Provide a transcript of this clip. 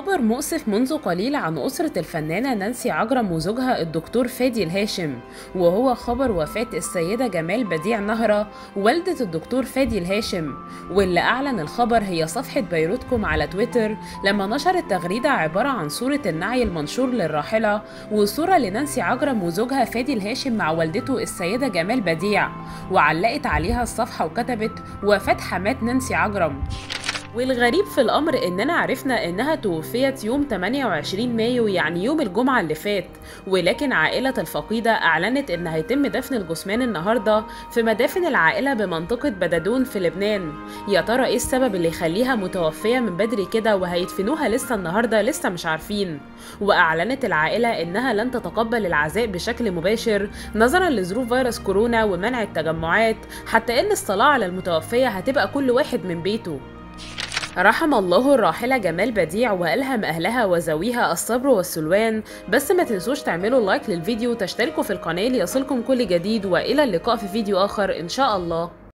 خبر مؤسف منذ قليل عن أسرة الفنانة نانسي عجرم وزوجها الدكتور فادي الهاشم وهو خبر وفاة السيدة جمال بديع نهرة والدة الدكتور فادي الهاشم واللي أعلن الخبر هي صفحة بيروتكم على تويتر لما نشرت تغريدة عبارة عن صورة النعي المنشور للراحلة وصورة لنانسي عجرم وزوجها فادي الهاشم مع والدته السيدة جمال بديع وعلقت عليها الصفحة وكتبت وفاة حماة نانسي عجرم والغريب في الأمر إننا عرفنا إنها توفيت يوم 28 مايو يعني يوم الجمعة اللي فات ولكن عائلة الفقيدة أعلنت إن هيتم دفن الجثمان النهاردة في مدافن العائلة بمنطقة بددون في لبنان يا ترى إيه السبب اللي يخليها متوفية من بدري كده وهيدفنوها لسه النهاردة لسه مش عارفين وأعلنت العائلة إنها لن تتقبل العزاء بشكل مباشر نظرا لظروف فيروس كورونا ومنع التجمعات حتى إن الصلاة على المتوفية هتبقى كل واحد من بيته رحم الله الراحلة جمال بديع وألهم أهلها وذويها الصبر والسلوان بس ما تنسوش تعملوا لايك للفيديو وتشتركوا في القناة ليصلكم كل جديد وإلى اللقاء في فيديو آخر إن شاء الله